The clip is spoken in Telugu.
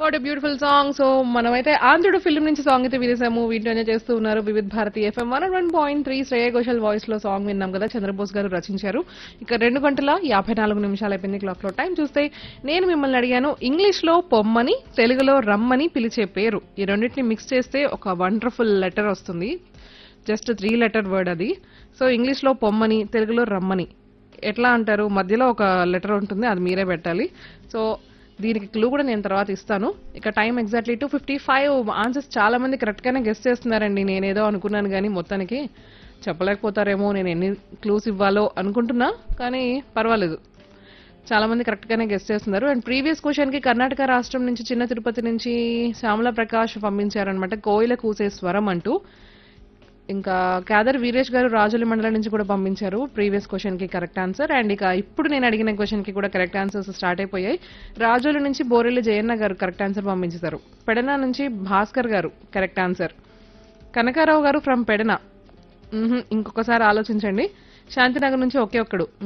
what a beautiful song so మనమైతే ఆంధ్రుడు ఫిల్మ్ నుంచి సాంగ్ అయితే వినేసాము వీటిలోనే చేస్తూ ఉన్నారు Vividh Bharati FM one one point three Shreya Ghoshal voice లో సాంగ్ విన్నాం కదా చంద్రబోస్ గారు రచించారు ఇక రెండు గంటల యాభై నాలుగు నిమిషాలు అయిపోయింది క్లాక్ లో టైం చూస్తే నేను మిమ్మల్ని అడిగాను ఇంగ్లీష్ లో పొమ్మని తెలుగులో రమ్మని పిలిచే పేరు ఈ రెండింటిని మిక్స్ చేస్తే ఒక వండర్ఫుల్ లెటర్ వస్తుంది జస్ట్ త్రీ లెటర్ వర్డ్ అది సో ఇంగ్లీష్ లో పొమ్మని తెలుగులో రమ్మని ఎట్లా అంటారు మధ్యలో ఒక లెటర్ ఉంటుంది అది మీరే పెట్టాలి సో దీనికి క్లూ కూడా నేను తర్వాత ఇస్తాను ఇక time exactly two fifty five answers చాలా మంది కరెక్ట్ గానే గెస్ట్ చేస్తున్నారండి నేనేదో అనుకున్నాను కానీ మొత్తానికి చెప్పలేకపోతారేమో నేను ఎన్ని క్లూస్ ఇవ్వాలో అనుకుంటున్నా కానీ పర్వాలేదు చాలా మంది కరెక్ట్ గానే గెస్ట్ చేస్తున్నారు అండ్ ప్రీవియస్ క్వశ్చన్ కి కర్ణాటక రాష్ట్రం నుంచి చిన్న తిరుపతి నుంచి శ్యామల ప్రకాష్ పంపించారనమాట కోయిల కూసే స్వరం అంటూ ఇంకా కేదర్ వీరేష్ గారు రాజుల మండలం నుంచి కూడా పంపించారు ప్రీవియస్ క్వశ్చన్ కి కరెక్ట్ ఆన్సర్ అండ్ ఇక ఇప్పుడు నేను అడిగిన క్వశ్చన్ కి కూడా కరెక్ట్ ఆన్సర్స్ స్టార్ట్ అయిపోయాయి రాజుల నుంచి బోరెల్లి జయన్న గారు కరెక్ట్ ఆన్సర్ పంపించారు పెడన నుంచి భాస్కర్ గారు కరెక్ట్ ఆన్సర్ కనకారావు గారు ఫ్రమ్ పెడన మ్హూ, ఇంకొకసారి ఆలోచించండి శాంతినగర్ నుంచి ఒకే ఒక్కడు